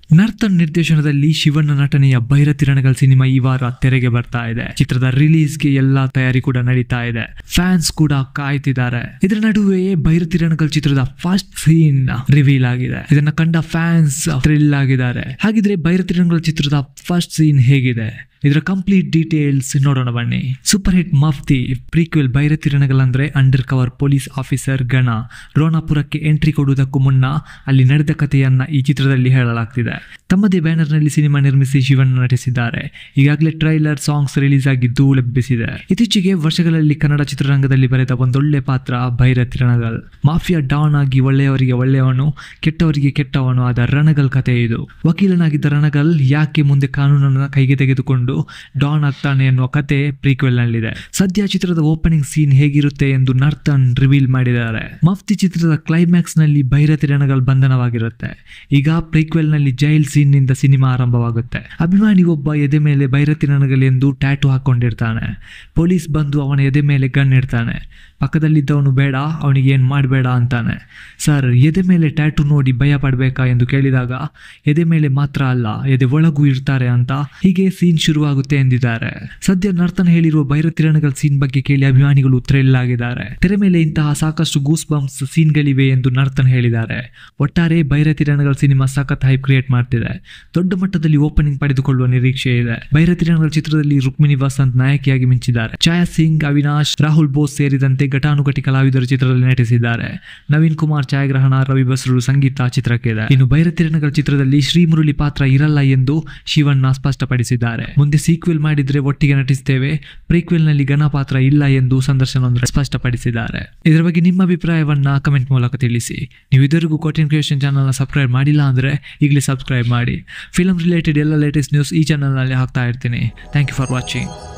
ನರ್ತನ್ ನಿರ್ದೇಶನದಲ್ಲಿ ಶಿವಣ್ಣ ನಟನೆಯ ಭೈರತಿರಣಗಲ್ ಸಿನಿಮಾ ಈ ವಾರ ತೆರೆಗೆ ಬರ್ತಾ ಇದೆ ಚಿತ್ರದ ರಿಲೀಸ್ಗೆ ಎಲ್ಲಾ ತಯಾರಿ ಕೂಡ ನಡೀತಾ ಇದೆ ಫ್ಯಾನ್ಸ್ ಕೂಡ ಕಾಯ್ತಿದ್ದಾರೆ ಇದರ ನಡುವೆಯೇ ಭೈರತಿರಣಗಲ್ ಚಿತ್ರದ ಫಸ್ಟ್ ಸೀನ್ ರಿವೀಲ್ ಆಗಿದೆ ಇದನ್ನ ಕಂಡ ಫ್ಯಾನ್ಸ್ ಥ್ರಿಲ್ ಆಗಿದ್ದಾರೆ ಹಾಗಿದ್ರೆ ಭೈರತಿರಣಗಲ್ ಚಿತ್ರದ ಫಸ್ಟ್ ಸೀನ್ ಹೇಗಿದೆ ಇದರ ಕಂಪ್ಲೀಟ್ ಡೀಟೇಲ್ಸ್ ನೋಡೋಣ ಬನ್ನಿ super hit Mufti prequel Bhairathi Ranagal ಅಂದ್ರೆ under cover police officer Gana ರೋಣಾಪುರಕ್ಕೆ ಎಂಟ್ರಿ ಕೊಡುವುದಕ್ಕೂ ಮುನ್ನ ಅಲ್ಲಿ ನಡೆದ ಕಥೆಯನ್ನ ಈ ಚಿತ್ರದಲ್ಲಿ ಹೇಳಲಾಗ್ತಿದೆ ತಮ್ಮದೇ ಬ್ಯಾನರ್ನಲ್ಲಿ ಸಿನಿಮಾ ನಿರ್ಮಿಸಿ ಶಿವಣ್ಣ ನಟಿಸಿದ್ದಾರೆ ಈಗಾಗಲೇ ಟ್ರೈಲರ್ ಸಾಂಗ್ಸ್ ರಿಲೀಸ್ ಆಗಿ ಧೂಳೆಬ್ಬಿಸಿದೆ ಇತ್ತೀಚೆಗೆ ವರ್ಷಗಳಲ್ಲಿ ಕನ್ನಡ ಚಿತ್ರರಂಗದಲ್ಲಿ ಬರೆದ ಒಂದೊಳ್ಳೆ ಪಾತ್ರ ಭೈರತಿ ರಣಗಲ್ ಮಾಫಿಯಾ ಡಾನ್ ಆಗಿ ಒಳ್ಳೆಯವರಿಗೆ ಒಳ್ಳೆಯವನು ಕೆಟ್ಟವರಿಗೆ ಕೆಟ್ಟವನು ಆದ ರಣಗಲ್ ಕಥೆ ಇದು ವಕೀಲನಾಗಿದ್ದ ರಣಗಲ್ ಯಾಕೆ ಮುಂದೆ ಕಾನೂನನ್ನ ಕೈಗೆ ತೆಗೆದುಕೊಂಡು ಡಾನ್ ಆಗ್ತಾನೆ ಎನ್ನುವ ಕತೆ ಪ್ರೀಕ್ವೆಲ್ ನಲ್ಲಿದೆ ಸದ್ಯ ಚಿತ್ರದ ಓಪನಿಂಗ್ ಸೀನ್ ಹೇಗಿರುತ್ತೆ ಎಂದು ನರ್ತನ್ ರಿವೀಲ್ ಮಾಡಿದ್ದಾರೆ ಮಫ್ತಿ ಚಿತ್ರದ ಕ್ಲೈಮ್ಯಾಕ್ಸ್ ನಲ್ಲಿ ಭೈರತಿ ರಣಗಲ್ ಬಂಧನವಾಗಿರುತ್ತೆ ಈಗ ಪ್ರೀಕ್ವೆಲ್ ನಲ್ಲಿ ಜೈಲ್ ಸೀನ್ ನಿಂದ ಸಿನಿಮಾ ಆರಂಭವಾಗುತ್ತೆ ಅಭಿಮಾನಿ ಒಬ್ಬ ಎದೆ ಮೇಲೆ ಭೈರತಿ ರಣಗಲ್ ಎಂದು ಟ್ಯಾಟು ಹಾಕೊಂಡಿರ್ತಾನೆ ಪೊಲೀಸ್ ಬಂದು ಅವನ ಎದೆ ಮೇಲೆ ಗನ್ ಇಡ್ತಾನೆ ಪಕ್ಕದಲ್ಲಿದ್ದವನು ಬೇಡ ಅವನಿಗೆ ಏನು ಮಾಡಬೇಡ ಅಂತಾನೆ ಸರ್ ಎದೆ ಮೇಲೆ ಟ್ಯಾಟು ನೋಡಿ ಭಯ ಪಡಬೇಕಾ ಎಂದು ಕೇಳಿದಾಗ ಎದೆ ಮೇಲೆ ಮಾತ್ರ ಅಲ್ಲ ಎದೆ ಒಳಗೂ ಇರ್ತಾರೆ ಅಂತ ಹೀಗೆ ಸೀನ್ ಶುರುವಾಗುತ್ತೆ ಎಂದಿದ್ದಾರೆ ಸದ್ಯ ನರ್ತನ್ ಹೇಳಿರುವ ಭೈರತಿರಣಗಲ್ ಸೀನ್ ಬಗ್ಗೆ ಕೇಳಿ ಅಭಿಮಾನಿಗಳು ಥ್ರಿಲ್ ಆಗಿದ್ದಾರೆ ತೆರೆ ಮೇಲೆ ಇಂತಹ ಸಾಕಷ್ಟು ಗೂಸ್ ಬಂಪ್ಸ್ ಸೀನ್ಗಳಿವೆ ಎಂದು ನರ್ತನ್ ಹೇಳಿದ್ದಾರೆ ಒಟ್ಟಾರೆ ಭೈರತಿರಣಗಲ್ ಸಿನಿಮಾ ಸಖತ್ ಹೈಪ್ ಕ್ರಿಯೇಟ್ ಮಾಡ್ತಿದೆ ದೊಡ್ಡ ಮಟ್ಟದಲ್ಲಿ ಓಪನಿಂಗ್ ಪಡೆದುಕೊಳ್ಳುವ ನಿರೀಕ್ಷೆ ಇದೆ ಭೈರತಿರಣಗಲ್ ಚಿತ್ರದಲ್ಲಿ ರುಕ್ಮಿಣಿ ವಸಂತ್ ನಾಯಕಿಯಾಗಿ ಮಿಂಚಿದ್ದಾರೆ ಛಾಯಾ ಸಿಂಗ್ ಅವಿನಾಶ್ ರಾಹುಲ್ ಬೋಸ್ ಸೇರಿದಂತೆ ಘಟಾನುಘಟಿ ಕಲಾವಿದರು ಚಿತ್ರದಲ್ಲಿ ನಟಿಸಿದ್ದಾರೆ ನವೀನ್ ಕುಮಾರ್ ಛಾಯಾಗ್ರಹಣ ರವಿ ಬಸ್ರು ಸಂಗೀತ ಚಿತ್ರಕ್ಕಿದೆ ಇನ್ನು ಭೈರತಿರಣಗಲ್ ಚಿತ್ರದಲ್ಲಿ ಶ್ರೀಮುರಳಿ ಪಾತ್ರ ಇರಲ್ಲ ಎಂದು ಶಿವಣ್ಣ ಸ್ಪಷ್ಟಪಡಿಸಿದ್ದಾರೆ ಮುಂದೆ ಸೀಕ್ವೆಲ್ ಮಾಡಿದ್ರೆ ಒಟ್ಟಿಗೆ ನಟಿಸ್ತೇವೆ ಪ್ರೀಕ್ವೆಲ್ ನಲ್ಲಿ ಘನ ಪಾತ್ರ ಇಲ್ಲ ಎಂದು ಸಂದರ್ಶನ ಸ್ಪಷ್ಟಪಡಿಸಿದ್ದಾರೆ ಇದರ ಬಗ್ಗೆ ನಿಮ್ಮ ಅಭಿಪ್ರಾಯವನ್ನ ಕಮೆಂಟ್ ಮೂಲಕ ತಿಳಿಸಿ ನೀವು ಇದರಿಗೂ ಕೋಟಿನ್ ಕ್ರಿಯೇಷನ್ ಚಾನಲ್ನ ಸಬ್ಸ್ಕ್ರೈಬ್ ಮಾಡಿಲ್ಲ ಅಂದ್ರೆ ಈಗಲೇ ಸಬ್ಸ್ಕ್ರೈಬ್ ಮಾಡಿ ಫಿಲ್ಮ್ ರಿಲೇಟೆಡ್ ಎಲ್ಲ ಲೇಟೆಸ್ಟ್ ನ್ಯೂಸ್ ಈ ಚಾನಲ್ನಲ್ಲಿ ಹಾಕ್ತಾ ಇರ್ತೀನಿ ಥ್ಯಾಂಕ್ ಯು ಫಾರ್ ವಾಚಿಂಗ್